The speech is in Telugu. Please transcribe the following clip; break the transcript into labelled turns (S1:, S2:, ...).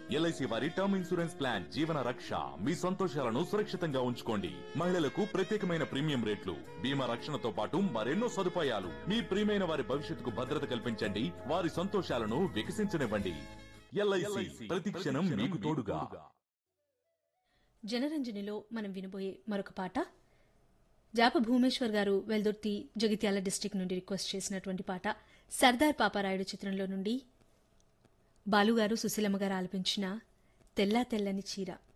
S1: ఎల్ఐసి వారి టర్మ్ ఇన్సూరెన్స్ ప్లాన్ జీవన రక్ష మీ సంతోషాలను సురక్షితంగా ఉంచుకోండి మహిళలకు ప్రత్యేకమైన ప్రీమియం రేట్లు బీమా రక్షణతో పాటు మరెన్నో సదుపాయాలు మీ ప్రియమైన వారి భవిష్యత్తుకు భద్రత కల్పించండి వారి సంతోషాలను వికసించనివ్వండి ఎల్ఐసి ప్రతి క్షణం మీకు తోడుగా
S2: జనరంజనిలో మనం వినబోయే మరొక పాట జాప భూమేశ్వర్ గారు వెల్దుర్తి జగిత్యాల డిస్టిక్ నుండి రిక్వెస్ట్ చేసినటువంటి పాట సర్దార్ పాపారాయుడు చిత్రంలో నుండి బాలుగారు సుశీలమ్మ గారు ఆలపించిన తెల్లా తెల్లని చీర